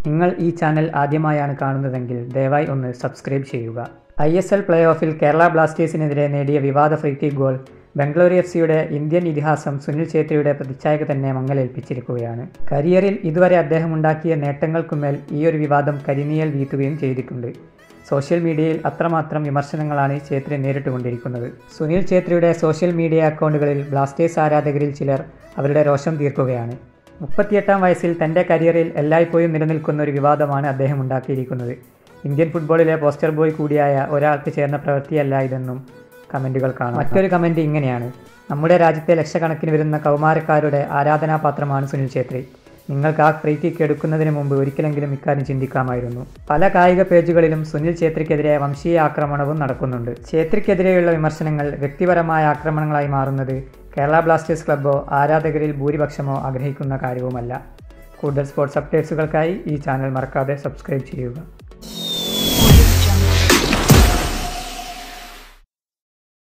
നിങ്ങൾ ഈ ചാനൽ ആദ്യമായാണ് കാണുന്നതെങ്കിൽ ദയവായി ഒന്ന് സബ്സ്ക്രൈബ് ചെയ്യുക ഐ എസ് എൽ പ്ലേ ഓഫിൽ കേരള ബ്ലാസ്റ്റേഴ്സിനെതിരെ നേടിയ വിവാദ ഫ്രീ കിക്ക് ഗോൾ ബംഗളൂരു എഫ് സിയുടെ ഇന്ത്യൻ ഇതിഹാസം സുനിൽ ഛേത്രിയുടെ പ്രതിച്ഛായക്ക് തന്നെ മങ്ങലേൽപ്പിച്ചിരിക്കുകയാണ് കരിയറിൽ ഇതുവരെ അദ്ദേഹം ഉണ്ടാക്കിയ നേട്ടങ്ങൾക്കുമേൽ ഈ ഒരു വിവാദം കരിനിയൽ വീഴ്ത്തുകയും ചെയ്തിട്ടുണ്ട് സോഷ്യൽ മീഡിയയിൽ അത്രമാത്രം വിമർശനങ്ങളാണ് ഛേത്രി നേരിട്ടുകൊണ്ടിരിക്കുന്നത് സുനിൽ ഛേത്രിയുടെ സോഷ്യൽ മീഡിയ അക്കൗണ്ടുകളിൽ ബ്ലാസ്റ്റേഴ്സ് ആരാധകരിൽ ചിലർ അവരുടെ രോഷം തീർക്കുകയാണ് മുപ്പത്തിയെട്ടാം വയസ്സിൽ തൻ്റെ കരിയറിൽ എല്ലായ്പ്പോഴും നിലനിൽക്കുന്ന ഒരു വിവാദമാണ് അദ്ദേഹം ഉണ്ടാക്കിയിരിക്കുന്നത് ഇന്ത്യൻ ഫുട്ബോളിലെ പോസ്റ്റർ ബോയ് കൂടിയായ ഒരാൾക്ക് ചേർന്ന പ്രവൃത്തിയല്ല ഇതെന്നും കമൻറ്റുകൾ കാണാം മറ്റൊരു കമൻറ്റ് ഇങ്ങനെയാണ് നമ്മുടെ രാജ്യത്തെ ലക്ഷക്കണക്കിന് വരുന്ന കൗമാരക്കാരുടെ ആരാധനാപാത്രമാണ് സുനിൽ ഛേത്രി നിങ്ങൾക്ക് ആ ഫ്രീ കിക്ക് എടുക്കുന്നതിന് മുമ്പ് ഒരിക്കലെങ്കിലും ഇക്കാര്യം ചിന്തിക്കാമായിരുന്നു പല കായിക പേജുകളിലും സുനിൽ ഛേത്രിക്കെതിരെ വംശീയ ആക്രമണവും നടക്കുന്നുണ്ട് ഛേത്രിക്കെതിരെയുള്ള വിമർശനങ്ങൾ വ്യക്തിപരമായ ആക്രമണങ്ങളായി മാറുന്നത് കേരള ബ്ലാസ്റ്റേഴ്സ് ക്ലബ്ബോ ആരാധകരിൽ ഭൂരിപക്ഷമോ ആഗ്രഹിക്കുന്ന കാര്യവുമല്ല കൂടുതൽ സ്പോർട്സ് അപ്ഡേറ്റ്സുകൾക്കായി ഈ ചാനൽ മറക്കാതെ സബ്സ്ക്രൈബ് ചെയ്യുക